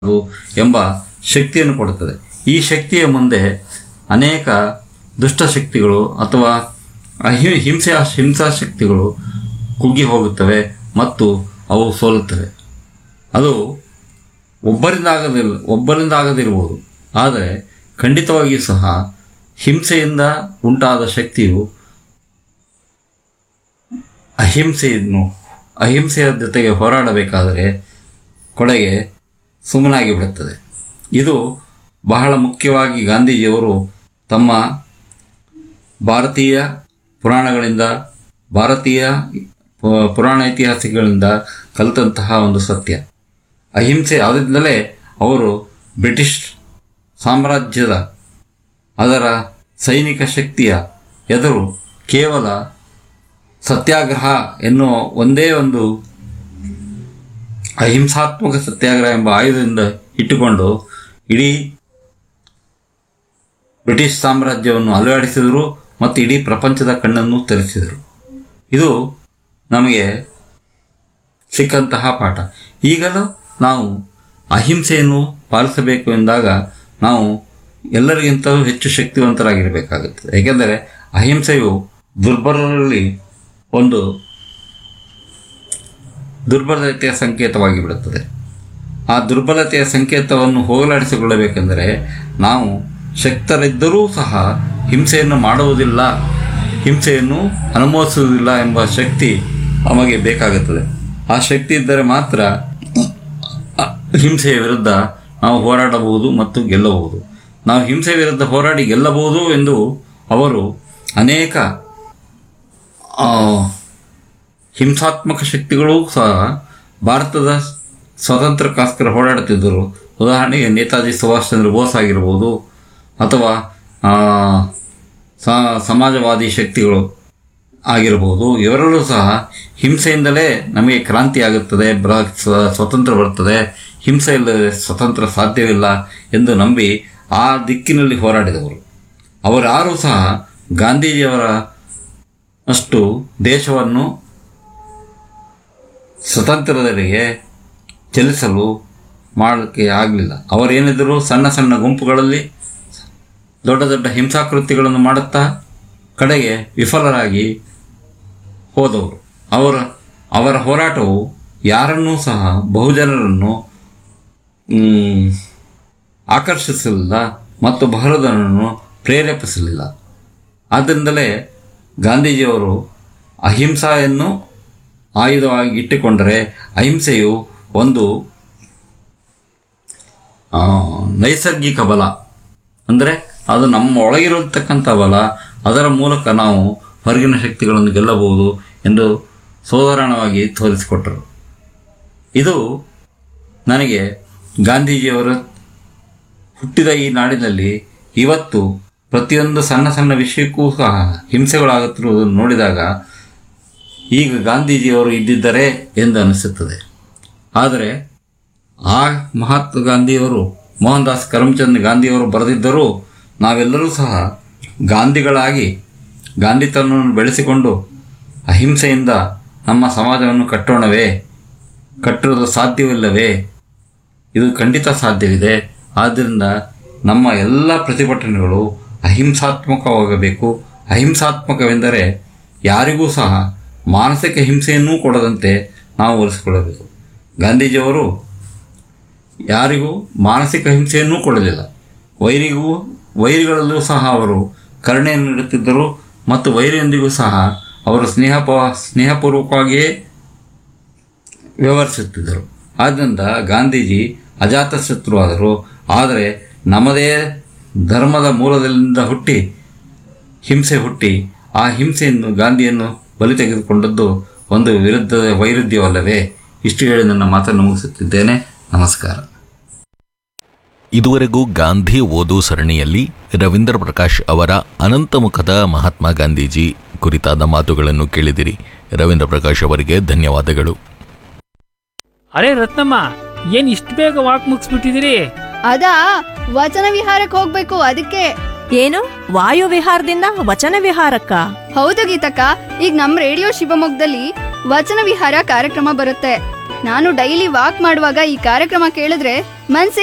ಅದು ಎಂಬ ಶಕ್ತಿಯನ್ನು ಕೊಡುತ್ತದೆ ಈ ಶಕ್ತಿಯ ಮುಂದೆ ಅನೇಕ ದುಷ್ಟಶಕ್ತಿಗಳು ಅಥವಾ ಅಹಿ ಹಿಂಸೆ ಹಿಂಸಾಶಕ್ತಿಗಳು ಕುಗ್ಗಿ ಹೋಗುತ್ತವೆ ಮತ್ತು ಅವು ಸೋಲುತ್ತವೆ ಅದು ಒಬ್ಬರಿಂದ ಆಗದಿಲ್ಲ ಒಬ್ಬರಿಂದ ಆಗದಿರುವುದು ಆದರೆ ಖಂಡಿತವಾಗಿಯೂ ಸಹ ಹಿಂಸೆಯಿಂದ ಉಂಟಾದ ಶಕ್ತಿಯು ಅಹಿಂಸೆಯನ್ನು ಅಹಿಂಸೆಯ ಜೊತೆಗೆ ಹೋರಾಡಬೇಕಾದರೆ ಕೊನೆಗೆ ಸುಮ್ಮನಾಗಿ ಬಿಡುತ್ತದೆ ಇದು ಬಹಳ ಮುಖ್ಯವಾಗಿ ಗಾಂಧೀಜಿಯವರು ತಮ್ಮ ಭಾರತೀಯ ಪುರಾಣಗಳಿಂದ ಭಾರತೀಯ ಪು- ಪುರಾಣ ಇತಿಹಾಸಗಳಿಂದ ಕಲಿತಂತಹ ಒಂದು ಸತ್ಯ ಅಹಿಂಸೆ ಆದ್ದರಿಂದಲೇ ಅವರು ಬ್ರಿಟಿಷ್ ಸಾಮ್ರಾಜ್ಯದ ಅದರ ಸೈನಿಕ ಶಕ್ತಿಯ ಎದುರು ಕೇವಲ ಸತ್ಯಾಗ್ರಹ ಎನ್ನುವ ಒಂದೇ ಒಂದು ಅಹಿಂಸಾತ್ಮಕ ಸತ್ಯಾಗ್ರಹ ಎಂಬ ಆಯುಧದಿಂದ ಇಟ್ಟುಕೊಂಡು ಇಡೀ ಬ್ರಿಟಿಷ್ ಸಾಮ್ರಾಜ್ಯವನ್ನು ಅಲುಗಾಡಿಸಿದರು ಮತ್ತು ಇಡೀ ಪ್ರಪಂಚದ ಕಣ್ಣನ್ನು ತೆರೆಸಿದರು ಇದು ನಮಗೆ ಸಿಕ್ಕಂತಹ ಪಾಠ ಈಗಲೂ ನಾವು ಅಹಿಂಸೆಯನ್ನು ಪಾಲಿಸಬೇಕು ಎಂದಾಗ ನಾವು ಎಲ್ಲರಿಗಿಂತಲೂ ಹೆಚ್ಚು ಶಕ್ತಿವಂತರಾಗಿರಬೇಕಾಗುತ್ತದೆ ಏಕೆಂದರೆ ಅಹಿಂಸೆಯು ದುರ್ಬಲರಲ್ಲಿ ಒಂದು ದುರ್ಬಲತೆಯ ಸಂಕೇತವಾಗಿ ಬಿಡುತ್ತದೆ ಆ ದುರ್ಬಲತೆಯ ಸಂಕೇತವನ್ನು ಹೋಗಲಾಡಿಸಿಕೊಳ್ಳಬೇಕೆಂದರೆ ನಾವು ಶಕ್ತರಿದ್ದರೂ ಸಹ ಹಿಂಸೆಯನ್ನು ಮಾಡುವುದಿಲ್ಲ ಹಿಂಸೆಯನ್ನು ಅನುಮೋದಿಸುವುದಿಲ್ಲ ಎಂಬ ಶಕ್ತಿ ನಮಗೆ ಬೇಕಾಗುತ್ತದೆ ಆ ಶಕ್ತಿ ಇದ್ದರೆ ಮಾತ್ರ ಅ, ಹಿಂಸೆಯ ವಿರುದ್ಧ ನಾವು ಹೋರಾಡಬಹುದು ಮತ್ತು ಗೆಲ್ಲಬಹುದು ನಾವು ಹಿಂಸೆಯ ವಿರುದ್ಧ ಹೋರಾಡಿ ಗೆಲ್ಲಬಹುದು ಎಂದು ಅವರು ಅನೇಕ ಆ, ಹಿಂಸಾತ್ಮಕ ಶಕ್ತಿಗಳೂ ಸಹ ಭಾರತದ ಸ್ವಾತಂತ್ರ್ಯಕ್ಕೋಸ್ಕರ ಹೋರಾಡುತ್ತಿದ್ದರು ಉದಾಹರಣೆಗೆ ನೇತಾಜಿ ಸುಭಾಷ್ ಚಂದ್ರ ಬೋಸ್ ಆಗಿರ್ಬೋದು ಅಥವಾ ಆ, ಸ- ಸಮಾಜವಾದಿ ಶಕ್ತಿಗಳು ಆಗಿರಬಹುದು ಇವರಲ್ಲೂ ಸಹ ಹಿಂಸೆಯಿಂದಲೇ ನಮಗೆ ಕ್ರಾಂತಿ ಆಗುತ್ತದೆ ಬ್ರ ಸ್ವ- ಸ್ವತಂತ್ರ ಬರುತ್ತದೆ ಹಿಂಸೆ ಇಲ್ಲದೆ ಸ್ವತಂತ್ರ ಸಾಧ್ಯವಿಲ್ಲ ಎಂದು ನಂಬಿ ಆ ದಿಕ್ಕಿನಲ್ಲಿ ಹೋರಾಡಿದವರು ಅವರಾರೂ ಸಹ ಗಾಂಧೀಜಿಯವರ ಅಷ್ಟು ದೇಶವನ್ನು ಸ್ವತಂತ್ರದೆಡೆಗೆ ಚಲಿಸಲು ಮಾಡಲಿಕ್ಕೆ ಆಗಲಿಲ್ಲ ಅವರೇನಿದ್ದರೂ ಸಣ್ಣ ಸಣ್ಣ ಗುಂಪುಗಳಲ್ಲಿ ದೊಡ್ಡ ದೊಡ್ಡ ಹಿಂಸಾಕೃತ್ಯಗಳನ್ನು ಮಾಡುತ್ತಾ ಕಡೆಗೆ ವಿಫಲರಾಗಿ ಹೋದವರು ಅವರ ಅವರ ಹೋರಾಟವು ಯಾರನ್ನೂ ಸಹ ಬಹುಜನರನ್ನು ಮ್, ಆಕರ್ಷಿಸಲಿಲ್ಲ ಮತ್ತು ಬಹಳದನ್ನು ಪ್ರೇರೇಪಿಸಲಿಲ್ಲ ಆದ್ದರಿಂದಲೇ ಗಾಂಧೀಜಿಯವರು ಅಹಿಂಸೆಯನ್ನು ಆಯುಧವಾಗಿ ಇಟ್ಟುಕೊಂಡರೆ ಅಹಿಂಸೆಯು ಒಂದು ಆ, ನೈಸರ್ಗಿಕ ಬಲ ಅಂದರೆ ಅದು ನಮ್ಮ ಒಳಗಿರತಕ್ಕಂಥ ಬಲ ಅದರ ಮೂಲಕ ನಾವು ಹೊರಗಿನ ಶಕ್ತಿಗಳನ್ನು ಗೆಲ್ಲಬಹುದು ಎಂದು ಸೋದರಣವಾಗಿ ತೋರಿಸಿಕೊಟ್ಟರು ಇದು ನನಗೆ ಗಾಂಧೀಜಿಯವರು ಹುಟ್ಟಿದ ಈ ನಾಡಿನಲ್ಲಿ ಇವತ್ತು ಪ್ರತಿಯೊಂದು ಸಣ್ಣ ಸಣ್ಣ ವಿಷಯಕ್ಕೂ ಸಹ ಹಿಂಸೆಗಳಾಗುತ್ತಿರುವುದನ್ನು ನೋಡಿದಾಗ ಈಗ ಗಾಂಧೀಜಿಯವರು ಇದ್ದಿದ್ದರೆ ಎಂದು ಅನಿಸುತ್ತದೆ ಆದರೆ ಆ ಮಹಾತ್ಮ ಗಾಂಧಿಯವರು ಮೋಹನ್ ದಾಸ್ ಕರಮ್ಚಂದ್ ಗಾಂಧಿಯವರು ಬರೆದಿದ್ದರೂ ನಾವೆಲ್ಲರೂ ಸಹ ಗಾಂಧಿಗಳಾಗಿ ಗಾಂಧಿತನವನ್ನು ಬೆಳೆಸಿಕೊಂಡು ಅಹಿಂಸೆಯಿಂದ ನಮ್ಮ ಸಮಾಜವನ್ನು ಕಟ್ಟೋಣವೇ ಕಟ್ಟುವುದು ಸಾಧ್ಯವಿಲ್ಲವೇ ಇದು ಖಂಡಿತ ಸಾಧ್ಯವಿದೆ ಆದ್ದರಿಂದ ನಮ್ಮ ಎಲ್ಲ ಪ್ರತಿಭಟನೆಗಳು ಅಹಿಂಸಾತ್ಮಕವಾಗಬೇಕು ಅಹಿಂಸಾತ್ಮಕವೆಂದರೆ ಯಾರಿಗೂ ಸಹ ಮಾನಸಿಕ ಹಿಂಸೆಯನ್ನೂ ಕೊಡದಂತೆ ನಾವು ಒಲಿಸಿಕೊಳ್ಳಬೇಕು ಗಾಂಧೀಜಿಯವರು ಯಾರಿಗೂ ಮಾನಸಿಕ ಹಿಂಸೆಯನ್ನೂ ಕೊಡಲಿಲ್ಲ ವೈರಿಗೂ ವೈರಿಗಳಲ್ಲೂ ಸಹ ಅವರು ಕರುಣೆಯನ್ನು ನೀಡುತ್ತಿದ್ದರು ಮತ್ತು ವೈರಿಯೊಂದಿಗೂ ಸಹ ಅವರು ಸ್ನೇಹಪ ಸ್ನೇಹಪೂರ್ವಕವಾಗಿಯೇ ವ್ಯವಹರಿಸುತ್ತಿದ್ದರು ಆದ್ದರಿಂದ ಗಾಂಧೀಜಿ ಅಜಾತ ಶತ್ರುವಾದರು ಆದರೆ ನಮ್ಮದೇ ಧರ್ಮದ ಮೂಲದಿಂದ ಹುಟ್ಟಿ ಹಿಂಸೆ ಹುಟ್ಟಿ ಆ ಹಿಂಸೆಯನ್ನು ಗಾಂಧಿಯನ್ನು ಬಲಿ ತೆಗೆದುಕೊಂಡದ್ದು ಒಂದು ವಿರುದ್ಧ ವೈರುಧ್ಯವಲ್ಲವೇ ಇಷ್ಟು ಹೇಳಿ ನನ್ನ ಮಾತನ್ನು ಮುಗಿಸುತ್ತಿದ್ದೇನೆ ನಮಸ್ಕಾರ ಇದುವರೆಗೂ ಗಾಂಧಿ ಓದು ಸರಣಿಯಲ್ಲಿ ರವೀಂದ್ರ ಪ್ರಕಾಶ್ ಅವರ ಅನಂತಮುಖದ ಮಹಾತ್ಮ ಗಾಂಧೀಜಿ ಕುರಿತಾದ ಮಾತುಗಳನ್ನು ಕೇಳಿದಿರಿ ರವೀಂದ್ರ ಪ್ರಕಾಶ್ ಅವರಿಗೆ ಧನ್ಯವಾದಗಳು ಅರೆ ರತ್ನಮ್ಮ ಏನ್ ಇಷ್ಟು ಬೇಗ ವಾಕ್ ಮುಗಿಸ್ಬಿಟ್ಟಿದ್ದೀರಿ ಅದಾ ವಚನ ವಿಹಾರಕ್ಕೆ ಹೋಗ್ಬೇಕು ಅದಕ್ಕೆ ಏನು ವಾಯು ವಿಹಾರದಿಂದ ವಚನ ವಿಹಾರಕ್ಕ ಹೌದು ಗೀತಕ್ಕ ಈಗ ನಮ್ ರೇಡಿಯೋ ಶಿವಮೊಗ್ಗದಲ್ಲಿ ವಚನ ವಿಹಾರ ಕಾರ್ಯಕ್ರಮ ಬರುತ್ತೆ ನಾನು ಡೈಲಿ ವಾಕ್ ಮಾಡುವಾಗ ಈ ಕಾರ್ಯಕ್ರಮ ಕೇಳಿದ್ರೆ ಮನ್ಸಿಗೆ